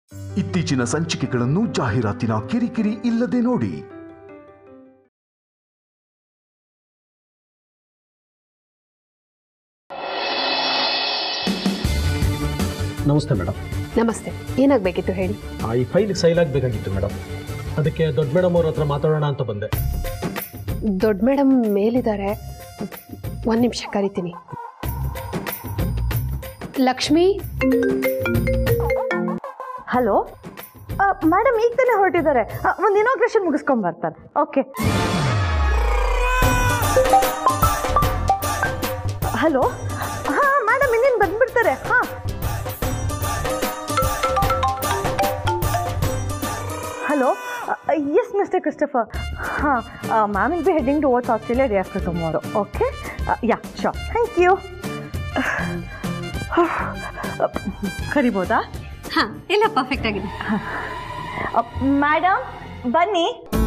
ಇತ್ತೀಚಿನ ಸಂಚಿಕೆಗಳನ್ನು ಜಾಹೀರಾತಿನ ಕಿರಿಕಿರಿ ಇಲ್ಲದೆ ನೋಡಿ ನಮಸ್ತೆ ಮೇಡಮ್ ನಮಸ್ತೆ ಏನಾಗಬೇಕಿತ್ತು ಹೇಳಿ ಆ, ಈ ಫೈಲ್ ಸೈಲ್ ಆಗಬೇಕಾಗಿತ್ತು ಮೇಡಮ್ ಅದಕ್ಕೆ ದೊಡ್ಡ ಮೇಡಮ್ ಅವ್ರ ಹತ್ರ ಮಾತಾಡೋಣ ಅಂತ ಬಂದೆ ದೊಡ್ಡ ಮೇಡಮ್ ಮೇಲಿದ್ದಾರೆ ಒಂದು ನಿಮಿಷ ಕರಿತೀನಿ ಲಕ್ಷ್ಮಿ ಹಲೋ ಮೇಡಮ್ ಈಗ ತಾನೇ ಹೊರಟಿದ್ದಾರೆ ಒಂದು ಇನಾಗ್ರೇಷನ್ ಮುಗಿಸ್ಕೊಂಡ್ ಬರ್ತಾರೆ ಓಕೆ ಹಲೋ ಹಾಂ ಮೇಡಮ್ ಇನ್ನೇನು ಬಂದ್ಬಿಡ್ತಾರೆ ಹಾಂ ಹಲೋ ಎಸ್ ಮಿಸ್ಟರ್ ಕ್ರಿಸ್ಟಫರ್ ಹಾಂ ma'am will be heading to what's Australia day after tomorrow okay yeah sure thank you ಕರಿಬೋದಾ ಹಾಂ ಎಲ್ಲ ಪರ್ಫೆಕ್ಟ್ ಆಗಿದೆ ಮೇಡಮ್ ಬನ್ನಿ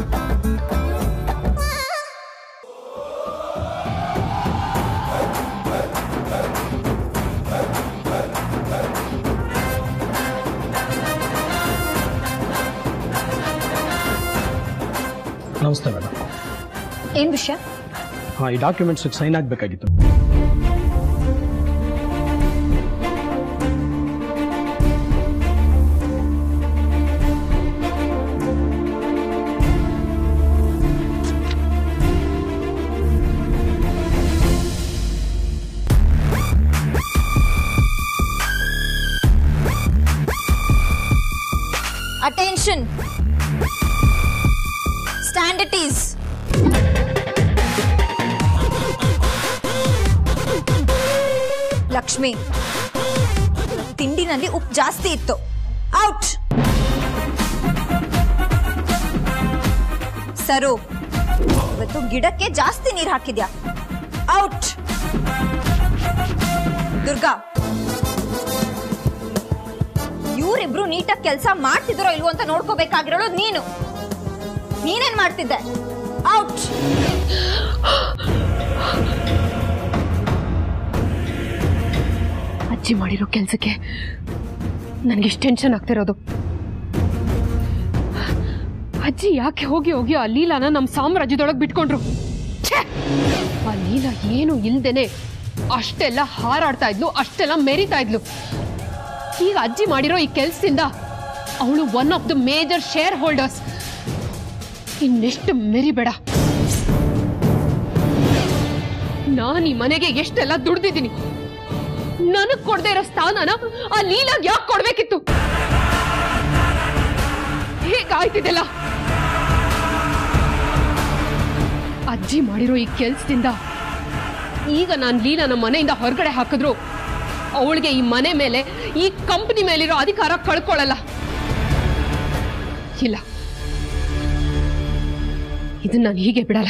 ನಮಸ್ತೆ ಮೇಡಮ್ ಏನು ವಿಷಯ ಹಾಂ ಈ ಡಾಕ್ಯುಮೆಂಟ್ಸಿಗೆ ಸೈನ್ ಆಗಬೇಕಾಗಿತ್ತು Attention! Stand at ease. Lakshmi ತಿಂಡಿನಲ್ಲಿ ಉಪ್ಪು ಜಾಸ್ತಿ ಇತ್ತು ಔಟ್ ಸರು ಇವತ್ತು ಗಿಡಕ್ಕೆ ಜಾಸ್ತಿ ನೀರು ಹಾಕಿದ್ಯಾ ಔಟ್ ದುರ್ಗಾ ಇವರಿಬ್ರು ನೀಟಾಗಿ ಕೆಲಸ ಮಾಡ್ತಿದ್ರೋ ಇಲ್ವೋ ಅಂತ ನೋಡ್ಕೋಬೇಕಾಗಿರೋಳು ನೀನು ನೀನೇನ್ ಮಾಡ್ತಿದ್ದೆ ಔಟ್ ಅಜ್ಜಿ ಮಾಡಿರೋ ಕೆಲಸಕ್ಕೆ ನನಗೆಷ್ಟು ಟೆನ್ಷನ್ ಆಗ್ತಿರೋದು ಅಜ್ಜಿ ಯಾಕೆ ಹೋಗಿ ಹೋಗಿ ಆ ಲೀಲಾನ ನಮ್ಮ ಸಾಮ್ರಾಜ್ಯದೊಳಗೆ ಬಿಟ್ಕೊಂಡ್ರು ಛೇ! ಆ ಲೀಲಾ ಏನು ಇಲ್ದೇನೆ ಅಷ್ಟೆಲ್ಲ ಹಾರಾಡ್ತಾ ಇದ್ಲು ಅಷ್ಟೆಲ್ಲ ಮೆರಿತಾ ಇದ್ಲು ಈಗ ಅಜ್ಜಿ ಮಾಡಿರೋ ಈ ಕೆಲಸದಿಂದ ಅವಳು one of the major shareholders ಇನ್ನೆಷ್ಟು ಮೆರಿಬೇಡ ನಾನು ಈ ಮನೆಗೆ ಎಷ್ಟೆಲ್ಲ ದುಡ್ದಿದ್ದೀನಿ ನನಗ್ ಕೊಡದೆ ಇರೋ ಸ್ಥಾನನ ಆ ಲೀಲಾಗ್ ಯಾಕೆ ಕೊಡ್ಬೇಕಿತ್ತು ಹೇಗಾಯ್ತಿದೆಲ್ಲ ಅಜ್ಜಿ ಮಾಡಿರೋ ಈ ಕೆಲ್ಸದಿಂದ ಈಗ ನಾನು ಲೀಲಾನ ಮನೆಯಿಂದ ಹೊರಗಡೆ ಹಾಕಿದ್ರು ಅವಳಿಗೆ ಈ ಮನೆ ಮೇಲೆ ಈ ಕಂಪನಿ ಮೇಲಿರೋ ಅಧಿಕಾರ ಕಳ್ಕೊಳ್ಳಲ್ಲ ಇಲ್ಲ ಇದನ್ನ ನಾನು ಹೀಗೆ ಬಿಡಲ್ಲ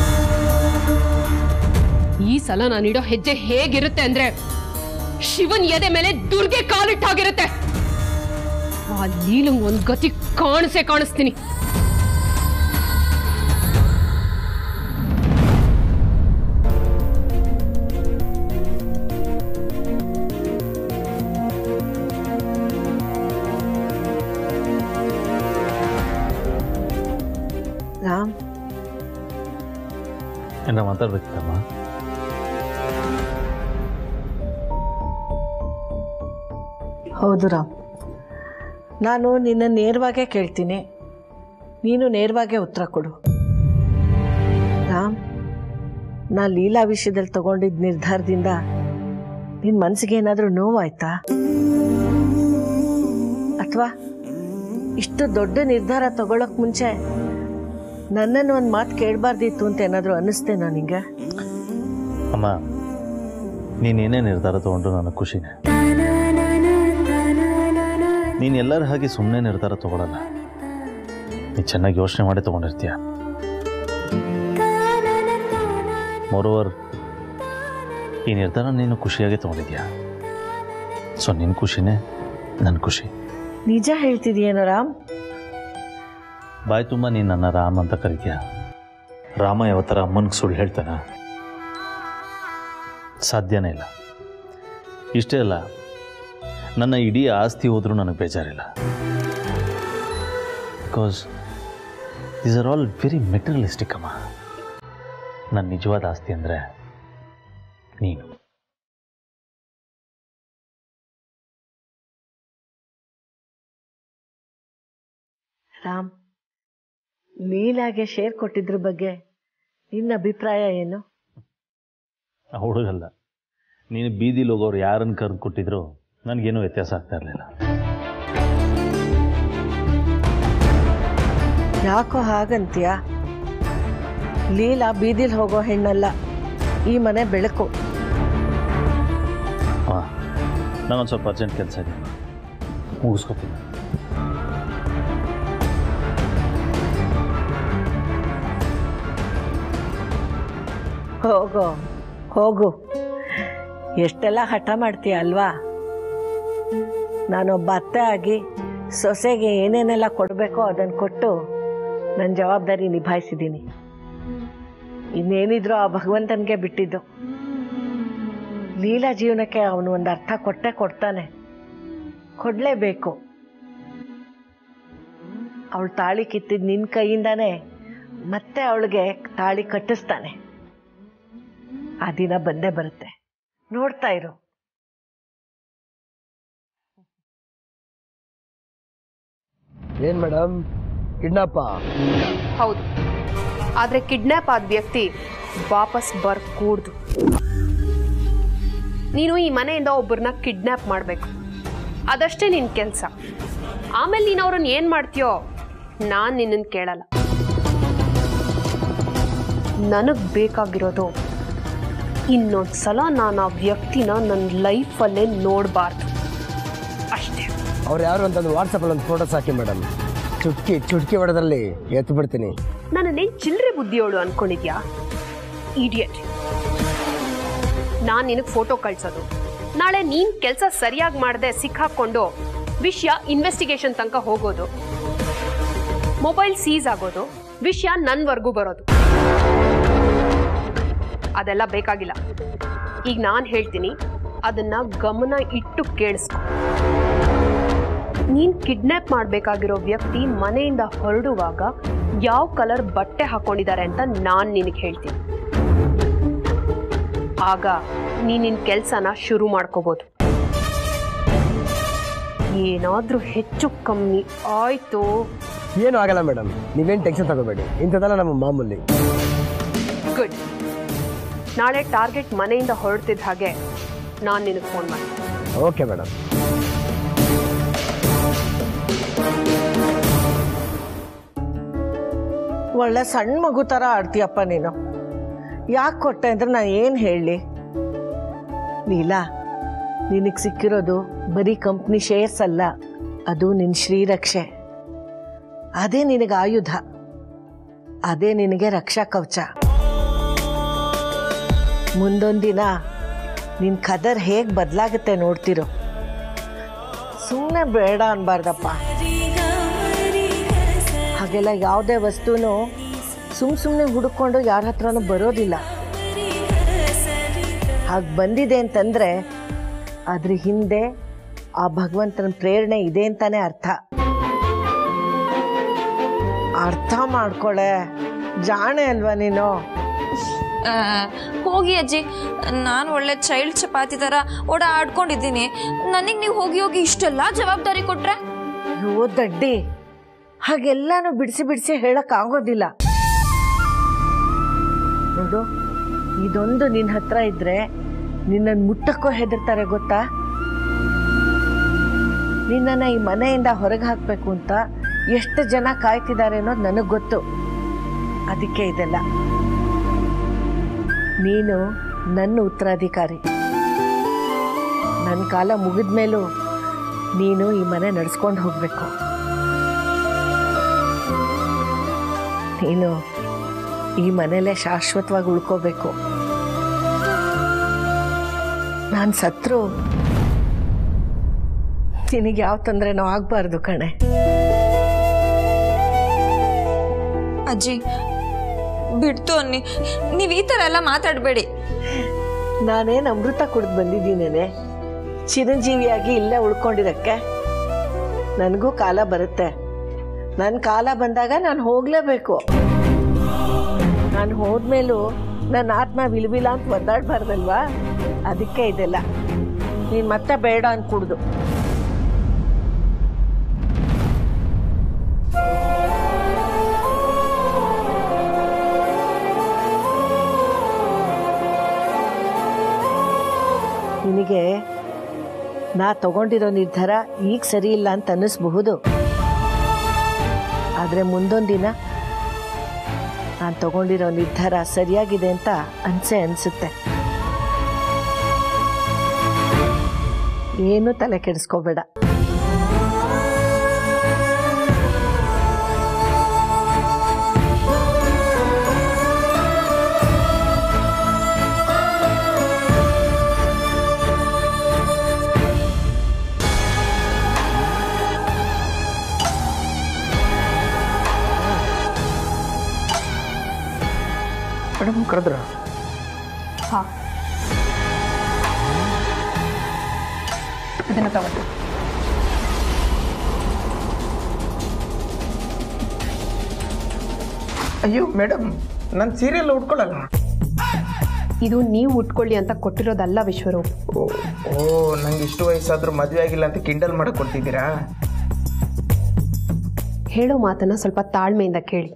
ಈ ಸಲ ನಾನಿಡೋ ಹೆಜ್ಜೆ ಹೇಗಿರುತ್ತೆ ಅಂದ್ರೆ ಶಿವನ್ ಎದೆ ಮೇಲೆ ದುರ್ಗೆ ಕಾಲಿಟ್ಟಾಗಿರುತ್ತೆ ಆ ಲೀಲಂಗ್ ಒಂದ್ ಗತಿ ಕಾಣಿಸೇ ಕಾಣಿಸ್ತೀನಿ ರಾಮ್ ಏನ ಮಾತಾಡ್ಬೇಕಮ್ಮ ಹೌದು ರಾಮ್ ನಾನು ನಿನ್ನ ನೇರವಾಗೇ ಕೇಳ್ತೀನಿ ನೀನು ನೇರವಾಗೇ ಉತ್ತರ ಕೊಡು ರಾಮ್ ನಾ ಲೀಲಾ ವಿಷಯದಲ್ಲಿ ತಗೊಂಡಿದ್ದ ನಿರ್ಧಾರದಿಂದ ನಿನ್ನ ಮನಸ್ಸಿಗೆ ಏನಾದರೂ ನೋವಾಯ್ತಾ ಅಥವಾ ಇಷ್ಟು ದೊಡ್ಡ ನಿರ್ಧಾರ ತಗೊಳಕ್ ಮುಂಚೆ ನನ್ನನ್ನು ಒಂದು ಮಾತು ಕೇಳಬಾರ್ದಿತ್ತು ಅಂತ ಏನಾದರೂ ಅನ್ನಿಸ್ತೇನೋ ನಿಂಗೆ ಅಮ್ಮ ನೀನೇನೇ ನಿರ್ಧಾರ ತಗೊಂಡು ನನಗೆ ಖುಷಿನೇ ನೀನು ಎಲ್ಲರ ಹಾಗೆ ಸುಮ್ಮನೆ ನಿರ್ಧಾರ ತಗೊಳಲ್ಲ ನೀ ಚೆನ್ನಾಗಿ ಯೋಚನೆ ಮಾಡಿ ತಗೊಂಡಿರ್ತೀಯ ಮೋರೋವರ್ ಈ ನಿರ್ಧಾರ ನೀನು ಖುಷಿಯಾಗಿ ತಗೊಂಡಿದ್ಯಾ ಸೊ ನಿನ್ನ ಖುಷಿನೇ ನನ್ನ ಖುಷಿ ನಿಜ ಹೇಳ್ತಿದೀಯೇನೋ ರಾಮ್ ಬಾಯಿ ತುಂಬ ನೀನು ನನ್ನ ರಾಮ ಅಂತ ಕರಿತೀಯ ರಾಮ ಯಾವತ್ತರ ಅಮ್ಮನಿಗೆ ಸುಳ್ಳು ಹೇಳ್ತಾನ ಸಾಧ್ಯನೇ ಇಲ್ಲ ಇಷ್ಟೇ ಅಲ್ಲ ನನ್ನ ಇಡೀ ಆಸ್ತಿ ಹೋದರೂ ನನಗೆ ಬೇಜಾರಿಲ್ಲ because these are all very materialistic ಅಮ್ಮ ನನ್ನ ನಿಜವಾದ ಆಸ್ತಿ ಅಂದರೆ ನೀನು ರಾಮ್ ಲೀಲಾಗೆ ಶೇರ್ ಕೊಟ್ಟಿದ್ರ ಬಗ್ಗೆ ನಿನ್ನ ಅಭಿಪ್ರಾಯ ಏನು ಆ ಹುಡುಗಲ್ಲ ನೀನು ಬೀದಿಲಿ ಹೋಗೋರು ಯಾರನ್ನು ಕರೆದು ಕೊಟ್ಟಿದ್ರು ನನಗೇನೂ ವ್ಯತ್ಯಾಸ ಆಗ್ತಾ ಇರಲಿಲ್ಲ ಯಾಕೋ ಹಾಗಂತೀಯ ಲೀಲಾ ಬೀದಿಲ್ ಹೋಗೋ ಹೆಣ್ಣಲ್ಲ ಈ ಮನೆ ಬೆಳಕು ಹಾಂ ನಾನೊಂದು ಸ್ವಲ್ಪ ಅರ್ಜೆಂಟ್ ಕೆಲಸ ಇದೆ ಮುಗಿಸ್ಕೊತೀನಿ ಹೋಗೋ ಹೋಗು ಎಷ್ಟೆಲ್ಲ ಹಠ ಮಾಡ್ತೀಯ ಅಲ್ವಾ ನಾನೊಬ್ಬ ಅತ್ತೆ ಆಗಿ ಸೊಸೆಗೆ ಏನೇನೆಲ್ಲ ಕೊಡಬೇಕೋ ಅದನ್ನು ಕೊಟ್ಟು ನನ್ನ ಜವಾಬ್ದಾರಿ ನಿಭಾಯಿಸಿದ್ದೀನಿ ಇನ್ನೇನಿದ್ರು ಆ ಭಗವಂತನಿಗೆ ಬಿಟ್ಟಿದ್ದು ಲೀಲಾ ಜೀವನಕ್ಕೆ ಅವನು ಒಂದು ಅರ್ಥ ಕೊಟ್ಟೆ ಕೊಡ್ತಾನೆ ಕೊಡಲೇಬೇಕು ಅವಳು ತಾಳಿ ಕಿತ್ತಿದ್ದು ನಿನ್ನ ಕೈಯಿಂದಾನೇ ಮತ್ತೆ ಅವಳಿಗೆ ತಾಳಿ ಕಟ್ಟಿಸ್ತಾನೆ ಆ ದಿನ ಬಂದೇ ಬರುತ್ತೆ ನೋಡ್ತಾ ಇರು ಏನ್ ಮೇಡಮ್ ಕಿಡ್ನಾಪ ಹೌದು ಆದರೆ ಕಿಡ್ನ್ಯಾಪ್ ಆದ ವ್ಯಕ್ತಿ ವಾಪಸ್ ಬರ್ಕೂಡ್ದು ನೀನು ಈ ಮನೆಯಿಂದ ಒಬ್ಬರನ್ನ ಕಿಡ್ನ್ಯಾಪ್ ಮಾಡಬೇಕು ಅದಷ್ಟೇ ನಿನ್ನ ಕೆಲಸ ಆಮೇಲೆ ನೀನು ಅವ್ರನ್ನ ಏನು ಮಾಡ್ತೀಯೋ ನಾನು ನಿನ್ನನ್ನು ಕೇಳಲ್ಲ ನನಗೆ ಬೇಕಾಗಿರೋದು ಇನ್ನೊಂದು ಸಲ ನಾನು ಆ ವ್ಯಕ್ತಿನ ನನ್ನ ಲೈಫಲ್ಲೇ ನೋಡಬಾರ್ದು ಅಷ್ಟೇ ಅವ್ರು ಯಾರು ಅಂತಂದು ವಾಟ್ಸಪ್ಪಲ್ಲಿ ಒಂದು ಫೋಟೋಸ್ ಹಾಕಿ ಮೇಡಮ್ ಚುಟ್ಕಿ ಚುಟ್ಕಿ ಹೊಡೆದಲ್ಲಿ ಎತ್ತು ಬಿಡ್ತೀನಿ ನನ್ನೇನು ಚಿಲ್ಲರೆ ಬುದ್ಧಿಯೋಳು ಅನ್ಕೊಂಡಿದ್ಯಾ ಇಡಿಯಟ್ ನಾನು ನಿನಗೆ ಫೋಟೋ ಕಳ್ಸೋದು ನಾಳೆ ನೀನ್ ಕೆಲಸ ಸರಿಯಾಗಿ ಮಾಡದೆ ಸಿಕ್ಕಾಕೊಂಡು ವಿಷಯ ಇನ್ವೆಸ್ಟಿಗೇಷನ್ ತನಕ ಹೋಗೋದು ಮೊಬೈಲ್ ಸೀಸ್ ಆಗೋದು ವಿಷಯ ನನ್ವರೆಗೂ ಬರೋದು ಅದೆಲ್ಲ ಬೇಕಾಗಿಲ್ಲ ಈಗ ನಾನು ಹೇಳ್ತೀನಿ ಅದನ್ನ ಗಮನ ಇಟ್ಟು ಕೇಳಿಸ್ಕೊ ನೀನ್ ಕಿಡ್ನಾಪ್ ಮಾಡ್ಬೇಕಾಗಿರೋ ವ್ಯಕ್ತಿ ಮನೆಯಿಂದ ಹೊರಡುವಾಗ ಯಾವ ಕಲರ್ ಬಟ್ಟೆ ಹಾಕೊಂಡಿದ್ದಾರೆ ಅಂತ ನಾನ್ ನಿನಗೆ ಹೇಳ್ತೀನಿ ಆಗ ನೀನ್ ನಿನ್ ಕೆಲ್ಸನ ಶುರು ಮಾಡ್ಕೋಬಹುದು ಏನಾದ್ರೂ ಹೆಚ್ಚು ಕಮ್ಮಿ ಆಯ್ತು ಏನೂ ಆಗಲ್ಲ ಮೇಡಮ್ ನೀವೇನು ಟೆನ್ಷನ್ ತಗೋಬೇಡಿ ಇಂಥದ್ದೆಲ್ಲ ನಮ್ಮ ಮಾಮೂಲಿ ಗುಡ್ ನಾಳೆ ಟಾರ್ಗೆಟ್ ಮನೆಯಿಂದ ಹೊರಡ್ತಿದ್ದ ಹಾಗೆ ನಾನು ನಿನಗೆ ಫೋನ್ ಮಾಡ್ತೀನಿ ಓಕೆ ಮೇಡಮ್ ಒಳ್ಳೆ ಸಣ್ಣ ಮಗು ಥರ ಆಡ್ತೀಯಪ್ಪ ನೀನು ಯಾಕೆ ಕೊಟ್ಟೆ ಅಂದ್ರೆ ನಾನು ಏನು ಹೇಳಲಿ ನೀಲಾ ನಿನಗೆ ಸಿಕ್ಕಿರೋದು ಬರೀ ಕಂಪ್ನಿ ಶೇರ್ಸ್ ಅಲ್ಲ ಅದು ನಿನ್ನ ಶ್ರೀರಕ್ಷೆ ಅದೇ ನಿನಗೆ ಆಯುಧ ಅದೇ ನಿನಗೆ ರಕ್ಷಾ ಕವಚ ಮುಂದೊಂದಿನ ನಿನ್ನ ಕದರ್ ಹೇಗೆ ಬದಲಾಗುತ್ತೆ ನೋಡ್ತಿರೋ ಸುಮ್ಮನೆ ಬೇಡ ಅನ್ಬಾರ್ದಪ್ಪ ಹಾಗೆಲ್ಲ ಯಾವುದೇ ವಸ್ತುನೂ ಸುಮ್ ಸುಮ್ಮನೆ ಹುಡುಕೊಂಡು ಯಾರ ಹತ್ರನೂ ಬರೋದಿಲ್ಲ ಹಾಗೆ ಬಂದಿದೆ ಅಂತಂದ್ರೆ ಅದ್ರ ಹಿಂದೆ ಆ ಭಗವಂತನ ಪ್ರೇರಣೆ ಇದೆ ಅಂತಾನೆ ಅರ್ಥ ಅರ್ಥ ಮಾಡ್ಕೊಳೆ ಜಾಣೆ ಅಲ್ವಾ ನೀನು ಆ, ಹೋಗಿ ಅಜ್ಜಿ ನಾನು ಒಳ್ಳೆ ಚೈಲ್ಡ್ ಚಪಾತಿ ಥರ ಓಡಾಡ್ಕೊಂಡಿದ್ದೀನಿ ನನಗೆ ನೀವು ಹೋಗಿ ಹೋಗಿ ಇಷ್ಟೆಲ್ಲ ಜವಾಬ್ದಾರಿ ಕೊಟ್ರೆ ಅಯ್ಯೋ ದಡ್ಡಿ ಹಾಗೆಲ್ಲಾನು ಬಿಡಿಸಿ ಬಿಡಿಸಿ ಹೇಳಕ್ ಆಗೋದಿಲ್ಲ ನೋಡು ಇದೊಂದು ನಿನ್ನ ಹತ್ರ ಇದ್ರೆ ನಿನ್ನನ್ನು ಮುಟ್ಟಕ್ಕೂ ಹೆದರ್ತಾರೆ ಗೊತ್ತಾ ನಿನ್ನನ್ನು ಈ ಮನೆಯಿಂದ ಹೊರಗೆ ಹಾಕಬೇಕು ಅಂತ ಎಷ್ಟು ಜನ ಕಾಯ್ತಿದ್ದಾರೆ ಅನ್ನೋದು ನನಗೆ ಗೊತ್ತು ಅದಕ್ಕೆ ಇದೆಲ್ಲ ನೀನು ನನ್ನ ಉತ್ತರಾಧಿಕಾರಿ ನನ್ನ ಕಾಲ ಮುಗಿದ ಮೇಲೂ ನೀನು ಈ ಮನೆ ನಡೆಸ್ಕೊಂಡು ಹೋಗಬೇಕು ನೀನು ಈ ಮನೇಲೆ ಶಾಶ್ವತವಾಗಿ ಉಳ್ಕೋಬೇಕು ನಾನು ಸತ್ರು ನಿನಗೆ ಯಾವ ತೊಂದರೆನೂ ಆಗಬಾರ್ದು ಕಣೆ ಅಜ್ಜಿ ಬಿಡ್ತು ಅನ್ನಿ ನೀವು ಈ ಥರ ಎಲ್ಲ ಮಾತಾಡಬೇಡಿ ನಾನೇನು ಅಮೃತ ಕುಡಿದು ಬಂದಿದ್ದೀನೇನೆ ಚಿರಂಜೀವಿಯಾಗಿ ಇಲ್ಲೇ ಉಳ್ಕೊಂಡಿರಕ್ಕೆ ನನಗೂ ಕಾಲ ಬರುತ್ತೆ ನನ್ನ ಕಾಲ ಬಂದಾಗ ನಾನು ಹೋಗಲೇಬೇಕು ನಾನು ಹೋದ್ಮೇಲೂ ನನ್ನ ಆತ್ಮ ವಿಲ್ವಿಲ್ಲ ಅಂತ ಒದ್ದಾಡಬಾರ್ದಲ್ವಾ ಅದಕ್ಕೆ ಇದೆಲ್ಲ ನೀನು ಮತ್ತೆ ಬೇಡ ಅನ್ಕೂಡ್ದು ನಿನಗೆ ನಾ ತಗೊಂಡಿರೋ ನಿರ್ಧಾರ ಈಗ ಸರಿ ಇಲ್ಲ ಅಂತ ಅನ್ನಿಸ್ಬಹುದು ಆದರೆ ಮುಂದೊಂದು ದಿನ ನಾನು ತಗೊಂಡಿರೋ ನಿರ್ಧಾರ ಸರಿಯಾಗಿದೆ ಅಂತ ಅನ್ಸೆ ಅನಿಸುತ್ತೆ ಏನು ತಲೆ ಕೆಡಿಸ್ಕೋಬೇಡ ಮೇಡಮ್ ಕರೆದ್ರ ಹಾ ಇದನ್ನ ತಗೊಂಡು ಅಯ್ಯೋ ಮೇಡಮ್ ನನ್ನ ಸೀರಿಯಲ್ ಉಟ್ಕೊಳ್ಳಲ್ಲ ಇದು ನೀವು ಉಟ್ಕೊಳ್ಳಿ ಅಂತ ಕೊಟ್ಟಿರೋದಲ್ಲ ವಿಶ್ವರೂಪ್ ಓ ಓ ನಂಗೆ ಇಷ್ಟು ವಯಸ್ಸಾದ್ರೂ ಮದುವೆ ಆಗಿಲ್ಲ ಅಂತ ಕಿಂಡಲ್ ಮಾಡಕ್ ಕೊಡ್ತಿದ್ದೀರಾ ಹೇಳೋ ಮಾತನ್ನ ಸ್ವಲ್ಪ ತಾಳ್ಮೆಯಿಂದ ಕೇಳಿ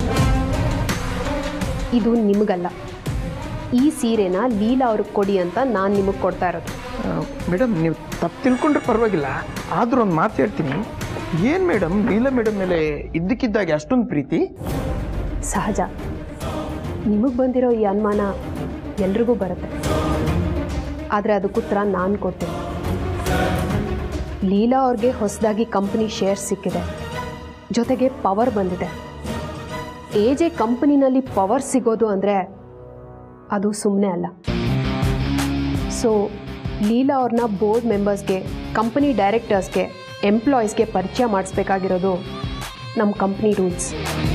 ಇದು ನಿಮಗಲ್ಲ ಈ ಸೀರೆನ ಲೀಲಾ ಅವ್ರಿಗೆ ಕೊಡಿ ಅಂತ ನಾನು ನಿಮಗೆ ಕೊಡ್ತಾ ಇರೋದು ಮೇಡಮ್ ನೀವು ತಪ್ಪು ತಿಳ್ಕೊಂಡ್ರೆ ಪರವಾಗಿಲ್ಲ ಆದ್ರೂ ಒಂದು ಮಾತು ಹೇಳ್ತೀನಿ ಏನು ಮೇಡಮ್ ಲೀಲಾ ಮೇಡಮ್ ಮೇಲೆ ಇದ್ದಕ್ಕಿದ್ದಾಗೆ ಅಷ್ಟೊಂದು ಪ್ರೀತಿ ಸಹಜ ನಿಮಗೆ ಬಂದಿರೋ ಈ ಅನುಮಾನ ಎಲ್ರಿಗೂ ಬರುತ್ತೆ ಆದರೆ ಅದಕ್ಕೆ ಉತ್ತರ ನಾನು ಕೊಡ್ತೀನಿ ಲೀಲಾ ಅವ್ರಿಗೆ ಹೊಸದಾಗಿ ಕಂಪನಿ ಶೇರ್ ಸಿಕ್ಕಿದೆ ಜೊತೆಗೆ ಪವರ್ ಬಂದಿದೆ ಏಜೆ ಕಂಪನಿನಲ್ಲಿ ಪವರ್ ಸಿಗೋದು ಅಂದರೆ ಅದು ಸುಮ್ಮನೆ ಅಲ್ಲ ಸೊ ಲೀಲಾ ಅವ್ರನ್ನ ಬೋರ್ಡ್ ಮೆಂಬರ್ಸ್ಗೆ ಕಂಪನಿ ಡೈರೆಕ್ಟರ್ಸ್ಗೆ ಎಂಪ್ಲಾಯೀಸ್ಗೆ ಪರಿಚಯ ಮಾಡಿಸ್ಬೇಕಾಗಿರೋದು ನಮ್ಮ ಕಂಪ್ನಿ ರೂಲ್ಸ್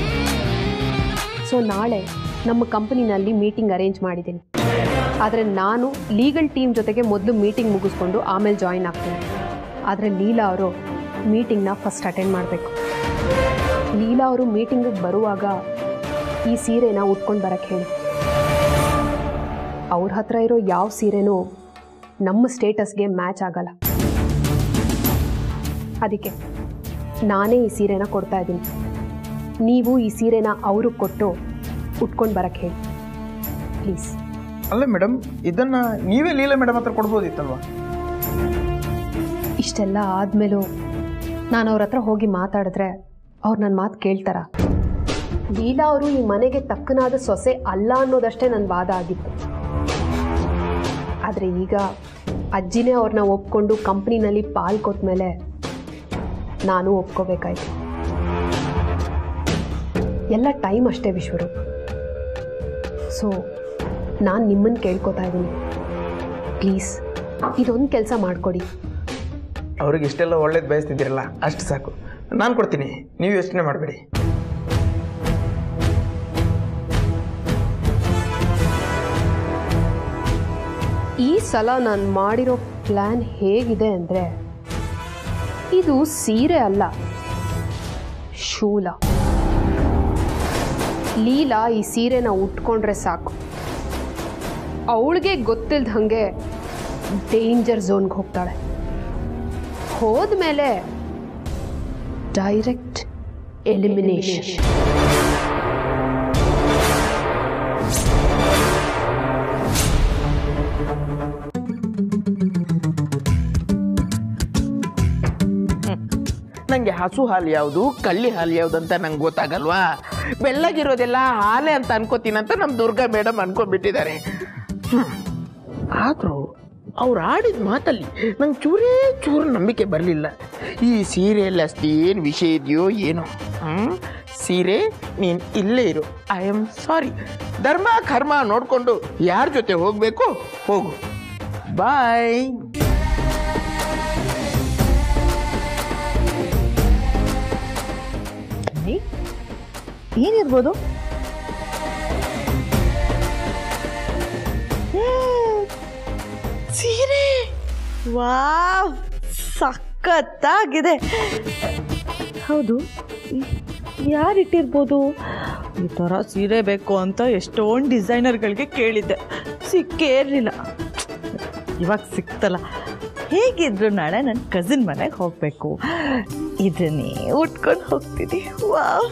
ಸೊ ನಾಳೆ ನಮ್ಮ ಕಂಪನಿನಲ್ಲಿ ಮೀಟಿಂಗ್ ಅರೇಂಜ್ ಮಾಡಿದ್ದೀನಿ ಆದರೆ ನಾನು ಲೀಗಲ್ ಟೀಮ್ ಜೊತೆಗೆ ಮೊದಲು ಮೀಟಿಂಗ್ ಮುಗಿಸ್ಕೊಂಡು ಆಮೇಲೆ ಜಾಯಿನ್ ಆಗ್ತೀನಿ ಆದರೆ ಲೀಲಾ ಅವರು ಮೀಟಿಂಗ್ನ ಫಸ್ಟ್ ಅಟೆಂಡ್ ಮಾಡಬೇಕು ಲೀಲಾ ಅವರು ಮೀಟಿಂಗಿಗೆ ಬರುವಾಗ ಈ ಸೀರೆನ ಉಟ್ಕೊಂಡು ಬರೋಕ್ಕೆ ಹೇಳಿ ಅವ್ರ ಹತ್ರ ಇರೋ ಯಾವ ಸೀರೆನೂ ನಮ್ಮ ಸ್ಟೇಟಸ್ಗೆ ಮ್ಯಾಚ್ ಆಗಲ್ಲ ಅದಕ್ಕೆ ನಾನೇ ಈ ಸೀರೆನ ಕೊಡ್ತಾ ಇದ್ದೀನಿ ನೀವು ಈ ಸೀರೆನ ಅವ್ರಿಗೆ ಕೊಟ್ಟು ಉಟ್ಕೊಂಡು ಬರಕ್ಕೆ ಹೇಳಿ ಪ್ಲೀಸ್ ಅಲ್ಲ ಮೇಡಮ್ ಇದನ್ನ ನೀವೇ ಲೀಲಾ ಮೇಡಮ್ ಹತ್ರ ಕೊಡ್ಬೋದಿತ್ತಲ್ವಾ ಇಷ್ಟೆಲ್ಲ ಆದಮೇಲೂ ನಾನು ಅವ್ರ ಹತ್ರ ಹೋಗಿ ಮಾತಾಡಿದ್ರೆ ಅವ್ರು ನನ್ನ ಮಾತು ಕೇಳ್ತಾರ ಲೀಲಾ ಅವರು ಈ ಮನೆಗೆ ತಕ್ಕನಾದ ಸೊಸೆ ಅಲ್ಲ ಅನ್ನೋದಷ್ಟೇ ನನ್ನ ವಾದ ಆಗಿತ್ತು ಆದರೆ ಈಗ ಅಜ್ಜಿನೇ ಅವ್ರನ್ನ ಒಪ್ಕೊಂಡು ಕಂಪ್ನಿನಲ್ಲಿ ಪಾಲ್ ಕೊಟ್ಮೇಲೆ ನಾನು ಒಪ್ಕೋಬೇಕಾಯ್ತು ಎಲ್ಲ ಟೈಮ್ ಅಷ್ಟೇ ವಿಶ್ವರೂಪ್ ಸೊ ನಾನು ನಿಮ್ಮನ್ನು ಕೇಳ್ಕೊತಾ ಇದ್ದೀನಿ ಪ್ಲೀಸ್ ಇದೊಂದು ಕೆಲಸ ಮಾಡಿಕೊಡಿ ಅವ್ರಿಗೆ ಇಷ್ಟೆಲ್ಲ ಒಳ್ಳೇದು ಬಯಸ್ತಿದ್ದೀರಲ್ಲ ಅಷ್ಟು ಸಾಕು ನಾನು ಕೊಡ್ತೀನಿ ನೀವು ಯೋಚನೆ ಮಾಡಬೇಡಿ ಈ ಸಲ ನಾನು ಮಾಡಿರೋ ಪ್ಲ್ಯಾನ್ ಹೇಗಿದೆ ಅಂದರೆ ಇದು ಸೀರೆ ಅಲ್ಲ ಶೂಲ ಲೀಲಾ ಈ ಸೀರೆನ ಉಟ್ಕೊಂಡ್ರೆ ಸಾಕು ಅವಳಿಗೆ ಗೊತ್ತಿಲ್ದ ಹಾಗೆ ಡೇಂಜರ್ ಝೋನ್ಗೆ ಹೋಗ್ತಾಳೆ ಹೋದ್ಮೇಲೆ ಡೈರೆಕ್ಟ್ ಎಲಿಮಿನೇಷನ್ ನನಗೆ ಹಸು ಹಾಲು ಯಾವುದು ಕಳ್ಳಿ ಹಾಲು ಯಾವುದು ಅಂತ ನಂಗೆ ಗೊತ್ತಾಗಲ್ವಾ ಬೆಳ್ಳಗಿರೋದೆಲ್ಲ ಹಾಲೆ ಅಂತ ಅನ್ಕೋತೀನಿ ಅಂತ ನಮ್ಮ ದುರ್ಗಾ ಮೇಡಮ್ ಅನ್ಕೊಂಡ್ಬಿಟ್ಟಿದ್ದಾರೆ ಆದರೂ ಅವ್ರು ಆಡಿದ ಮಾತಲ್ಲಿ ನಂಗೆ ಚೂರೇ ಚೂರು ನಂಬಿಕೆ ಬರಲಿಲ್ಲ ಈ ಸೀರೆಯಲ್ಲಿ ಅಷ್ಟೇನು ವಿಷಯ ಇದೆಯೋ ಏನೋ ಹ್ಮ್? ಸೀರೆ ನೀನು ಇಲ್ಲೇ ಇರು ಐ ಆಮ್ ಸಾರಿ ಧರ್ಮ ಕರ್ಮ ನೋಡಿಕೊಂಡು ಯಾರ ಜೊತೆ ಹೋಗಬೇಕು ಹೋಗು ಬಾಯ್ ಏನಿರ್ಬೋದು ಸೀರೆ ವಾವ್ ಸಖತ್ತಾಗಿದೆ ಹೌದು ಈ- ಯಾರಿಟ್ಟಿರ್ಬೋದು ಈ ಥರ ಸೀರೆ ಬೇಕು ಅಂತ ಎಷ್ಟೊಂದು ಡಿಸೈನರ್ಗಳಿಗೆ ಕೇಳಿದ್ದೆ ಸಿಕ್ಕೇ ಇರಲಿಲ್ಲ ಇವಾಗ ಸಿಕ್ತಲ್ಲ ಹೇಗಿದ್ರು ನಾಳೆ ನನ್ನ ಕಸಿನ್ ಮನೆಗೆ ಹೋಗಬೇಕು ಇದನ್ನೇ ಉಟ್ಕೊಂಡು ಹೋಗ್ತೀನಿ ವಾವ್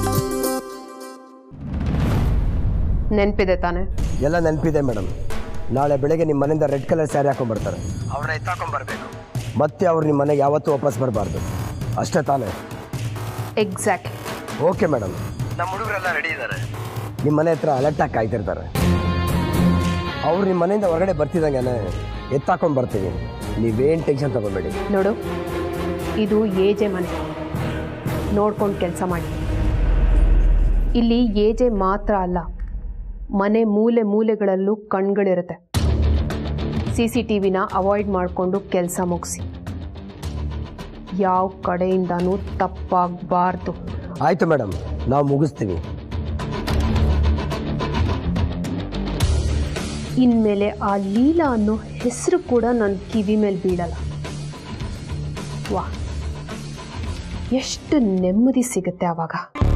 ನೆನಪಿದೆ ತಾನೆ ಎಲ್ಲ ನೆನಪಿದೆ ಮೇಡಮ್ ನಾಳೆ ಬೆಳಗ್ಗೆ ನಿಮ್ಮ ಮನೆಯಿಂದ ರೆಡ್ ಕಲರ್ ಸ್ಯಾರಿ ಹಾಕೊಂಡ್ಬರ್ತಾರೆ ಅವ್ರನ್ನ ಎತ್ತಾಕೊಂಡ್ಬರ್ಬೇಕು ಮತ್ತೆ ಅವ್ರು ನಿಮ್ಮ ಮನೆಗೆ ಯಾವತ್ತೂ ವಾಪಸ್ ಬರಬಾರ್ದು ಅಷ್ಟೇ ತಾನೇ ಎಕ್ಸಾಕ್ಟ್ಲಿ ಓಕೆ ಮೇಡಮ್ ನಮ್ಮ ಹುಡುಗರೆಲ್ಲ ರೆಡಿ ಇದ್ದಾರೆ ನಿಮ್ಮ ಮನೆ ಹತ್ರ ಅಲರ್ಟಾಗಿ ಕಾಯ್ತಿರ್ತಾರೆ ಅವ್ರು ನಿಮ್ಮ ಮನೆಯಿಂದ ಹೊರಗಡೆ ಬರ್ತಿದ್ದಂಗೆ ಎತ್ತಾಕೊಂಡು ಬರ್ತೀವಿ ನೀವೇನು ಟೆನ್ಷನ್ ತಗೋಬೇಡಿ ನೋಡು ಇದು ಏಜೆ ಮನೆ ನೋಡ್ಕೊಂಡು ಕೆಲಸ ಮಾಡಿ ಇಲ್ಲಿ ಏಜೆ ಮಾತ್ರ ಅಲ್ಲ ಮನೆ ಮೂಲೆ ಮೂಲೆಗಳಲ್ಲೂ ಕಣ್ಗಳಿರುತ್ತೆ ಸಿ ಸಿ ಟಿ ವಿನ ಅವಾಯ್ಡ್ ಮಾಡಿಕೊಂಡು ಕೆಲಸ ಮುಗಿಸಿ ಯಾವ ಕಡೆಯಿಂದನೂ ತಪ್ಪಾಗಬಾರ್ದು ಆಯಿತು ಮೇಡಮ್ ನಾವು ಮುಗಿಸ್ತೀವಿ ಇನ್ಮೇಲೆ ಆ ಲೀಲಾ ಅನ್ನೋ ಹೆಸರು ಕೂಡ ನನ್ನ ಕಿವಿ ಮೇಲೆ ಬೀಳಲ್ಲ ವಾ ಎಷ್ಟು ನೆಮ್ಮದಿ ಸಿಗುತ್ತೆ ಆವಾಗ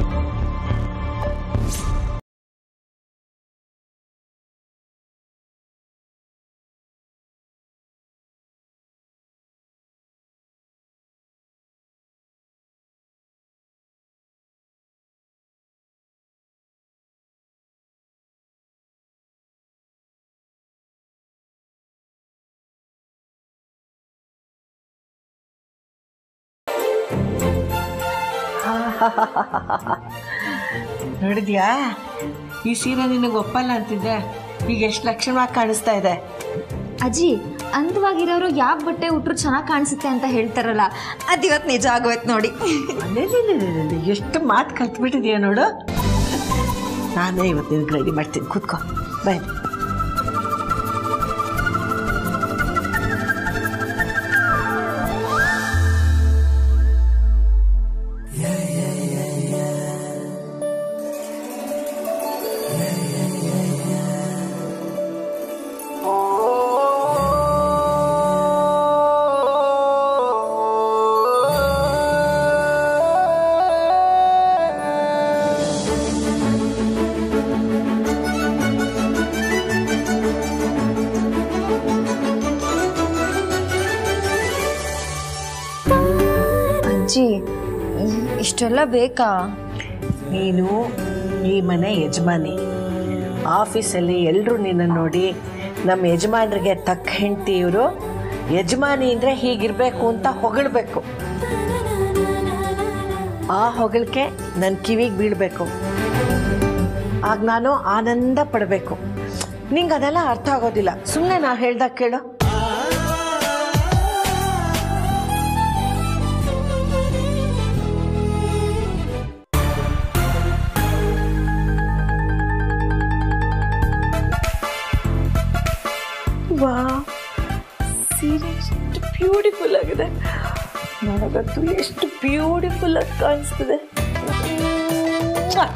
ನೋಡಿದ್ಯಾ ಈ ಸೀರೆ ನಿನಗೆ ಒಪ್ಪಲ್ಲ ಅಂತಿದ್ದೆ ಈಗ ಎಷ್ಟು ಲಕ್ಷಣವಾಗಿ ಕಾಣಿಸ್ತಾ ಇದೆ ಅಜ್ಜಿ ಅಂದವಾಗಿರೋರು ಯಾವ ಬಟ್ಟೆ ಉಟ್ರು ಚೆನ್ನಾಗಿ ಕಾಣಿಸುತ್ತೆ ಅಂತ ಹೇಳ್ತಾರಲ್ಲ ಅದಿವತ್ತು ನಿಜ ಆಗೋಯ್ತು ನೋಡಿ ಅಲ್ಲೇಲೇಲೇಲೇಲೇ, ಎಷ್ಟು ಮಾತು ಕಲ್ತ್ಬಿಟ್ಟಿದ್ಯಾ ನೋಡು ನಾನೇ ಇವತ್ತು ನಿನಗೆ ರೆಡಿ ಮಾಡ್ತೀನಿ ಕೂತ್ಕೋ ಬಾಯ್ ಅಜ್ಜಿ ಇಷ್ಟೆಲ್ಲ ಬೇಕಾ ನೀನು ಈ ಮನೆ ಯಜಮಾನಿ ಆಫೀಸಲ್ಲಿ ಎಲ್ಲರೂ ನಿನ್ನ ನೋಡಿ ನಮ್ಮ ಯಜಮಾನ್ರಿಗೆ ತಕ್ಕ ಹೆಂಡತಿ ಇವರು ಯಜಮಾನಿ ಅಂದರೆ ಹೀಗಿರಬೇಕು ಅಂತ ಹೊಗಳ್ಬೇಕು ಆ ಹೊಗಳಿಕೆ ನನ್ನ ಕಿವಿಗೆ ಬೀಳಬೇಕು ಆಗ ನಾನು ಆನಂದ ಪಡಬೇಕು ನಿಂಗೆ ಅದೆಲ್ಲ ಅರ್ಥ ಆಗೋದಿಲ್ಲ ಸುಮ್ಮನೆ ನಾ ಹೇಳ್ದಾಗ ಕೇಳು ವಾ ಸೀರೆ ಎಷ್ಟು ಬ್ಯೂಟಿಫುಲ್ ಆಗಿದೆ ನನಗಂತೂ ಎಷ್ಟು ಬ್ಯೂಟಿಫುಲ್ ಆಗಿ ಕಾಣಿಸ್ತಿದೆ ಮ್ವಾ!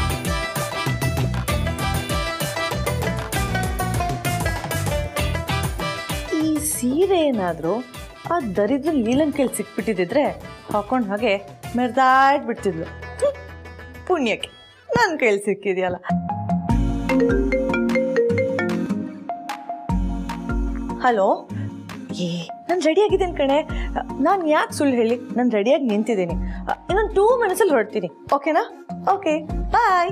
ಈ ಸೀರೆ ಏನಾದರೂ ಆ ದರಿದ್ರ ಲೀಲನ್ ಕೈಲಿ ಸಿಕ್ಬಿಟ್ಟಿದ್ರೆ ಹಾಕೊಂಡು ಹಾಗೆ ಮೆರ್ದಾಡ್ಬಿಡ್ತಿದ್ಲು ಹ್ಮ್. ಪುಣ್ಯಕ್ಕೆ ನನ್ನ ಕೈಲಿ ಸಿಕ್ಕಿದೆಯಲ್ಲ ಹಲೋ ಏ ನಾನು ರೆಡಿಯಾಗಿದ್ದೀನಿ ಕಣೆ ನಾನು ಯಾಕೆ ಸುಳ್ಳು ಹೇಳಿ ನಾನು ರೆಡಿಯಾಗಿ ನಿಂತಿದ್ದೀನಿ ಇನ್ನೊಂದು ಟೂ ಮಿನಿಟ್ಸಲ್ಲಿ ಹೊರಡ್ತೀನಿ ಓಕೆನಾ ಓಕೆ ಬಾಯ್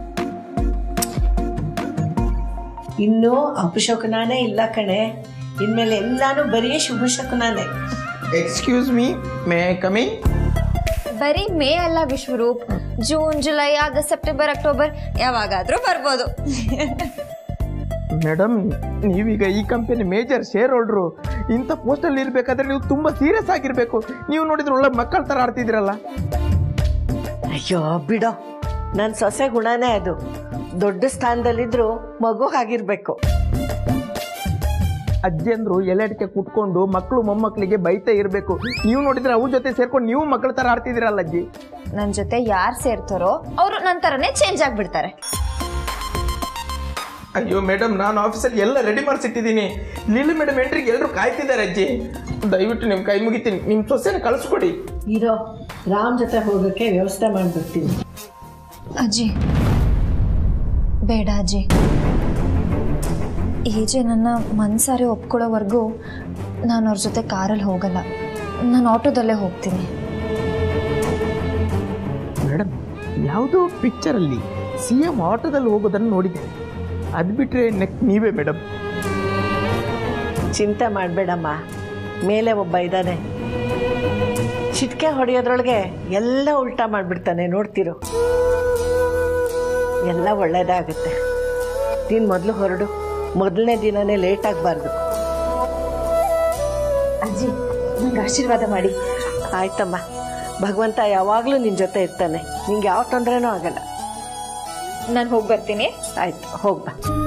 ಇನ್ನೂ ಅಪಶಕುನಾನೇ ಇಲ್ಲ ಕಣೆ ಇನ್ಮೇಲೆ ಎಲ್ಲಾನು ಬರೀ ಶುಭ ಶಕುನಾನೇ ಎಕ್ಸ್ಕ್ಯೂಸ್ ಮೀ ಮೇ ಕಮಿಂಗ್ ಬರೀ ಮೇ ಅಲ್ಲ Vishwaroop June July August September October ಯಾವಾಗಾದ್ರೂ ಬರ್ಬೋದು ಮೇಡಮ್ ನೀವೀಗ ಈ ಕಂಪನಿ ಮೇಜರ್ ಶೇರ್ ಹೋಲ್ಡ್ರು ಇಂಥ ಪೋಸ್ಟಲ್ಲಿ ಇರಬೇಕಾದ್ರೆ ನೀವು ತುಂಬ ಸೀರಿಯಸ್ ಆಗಿರಬೇಕು ನೀವು ನೋಡಿದ್ರೆ ಒಳ್ಳೆ ಮಕ್ಕಳ ಥರ ಆಡ್ತಿದ್ದೀರಲ್ಲ ಅಯ್ಯೋ ಬಿಡೋ ನನ್ನ ಸೊಸೆ ಗುಣನೇ ಅದು ದೊಡ್ಡ ಸ್ಥಾನದಲ್ಲಿದ್ರು ಮಗು ಆಗಿರ್ಬೇಕು ಅಜ್ಜಿಯಂದ್ರು ಎಲ್ಲೆಡಕ್ಕೆ ಕುತ್ಕೊಂಡು ಮಕ್ಕಳು ಮೊಮ್ಮಕ್ಕಳಿಗೆ ಬೈತಾ ಇರಬೇಕು ನೀವು ನೋಡಿದ್ರೆ ಅವ್ರ ಜೊತೆ ಸೇರ್ಕೊಂಡು ನೀವು ಮಕ್ಕಳ ಥರ ಆಡ್ತಿದ್ದೀರಲ್ಲ ಅಜ್ಜಿ ನನ್ನ ಜೊತೆ ಯಾರು ಸೇರ್ತಾರೋ ಅವರು ನನ್ನ ಥರನೇ ಚೇಂಜ್ ಆಗಿಬಿಡ್ತಾರೆ ಅಯ್ಯೋ ಮೇಡಮ್ ನಾನು ಆಫೀಸಲ್ಲಿ ಎಲ್ಲ ರೆಡಿ ಮಾಡಿಸಿಟ್ಟಿದ್ದೀನಿ ಲೀಲು ಮೇಡಮ್ ಎಂಟ್ರಿಗೆ ಎಲ್ಲರೂ ಕಾಯ್ತಿದ್ದಾರೆ ಅಜ್ಜಿ ದಯವಿಟ್ಟು ನಿಮ್ಮ ಕೈ ಮುಗಿತೀನಿ ನಿಮ್ಮ ಸೊಸೆನ ಕಳಿಸ್ಕೊಡಿ ಇರೋ ರಾಮ್ ಜೊತೆ ಹೋಗೋಕ್ಕೆ ವ್ಯವಸ್ಥೆ ಮಾಡಿಬಿಡ್ತೀನಿ ಅಜ್ಜಿ ಬೇಡ ಅಜ್ಜಿ ಏಜೆ ನನ್ನ ಮನ್ಸಾರೆ ಒಪ್ಕೊಳ್ಳೋವರೆಗೂ ನಾನು ಅವ್ರ ಜೊತೆ ಕಾರಲ್ಲಿ ಹೋಗಲ್ಲ ನಾನು ಆಟೋದಲ್ಲೇ ಹೋಗ್ತೀನಿ ಮೇಡಮ್ ಯಾವುದೋ ಪಿಕ್ಚರಲ್ಲಿ ಸಿ ಎಮ್ ಆಟೋದಲ್ಲಿ ಹೋಗೋದನ್ನು ನೋಡಿದೆ ಅದು ಬಿಟ್ಟರೆ ನೆಕ್ ನೀವೇ ಮೇಡಮ್ ಚಿಂತೆ ಮಾಡಬೇಡಮ್ಮ ಮೇಲೆ ಒಬ್ಬ ಇದ್ದಾನೆ ಚಿಟ್ಕೆ ಹೊಡೆಯೋದ್ರೊಳಗೆ ಎಲ್ಲ ಉಲ್ಟಾ ಮಾಡಿಬಿಡ್ತಾನೆ ನೋಡ್ತಿರು ಎಲ್ಲ ಒಳ್ಳೇದಾಗುತ್ತೆ ನೀನು ಮೊದಲು ಹೊರಡು ಮೊದಲನೇ ದಿನನೇ ಲೇಟ್ ಆಗಬಾರ್ದು ಅಜ್ಜಿ ನಂಗೆ ಆಶೀರ್ವಾದ ಮಾಡಿ ಆಯ್ತಮ್ಮ ಭಗವಂತ ಯಾವಾಗಲೂ ನಿನ್ನ ಜೊತೆ ಇರ್ತಾನೆ ನಿಂಗೆ ಯಾವ ತೊಂದರೆನೂ ಆಗಲ್ಲ ನಾನು ಹೋಗಿ ಬರ್ತೀನಿ ಆಯ್ತು ಹೋಗ್ಬಾ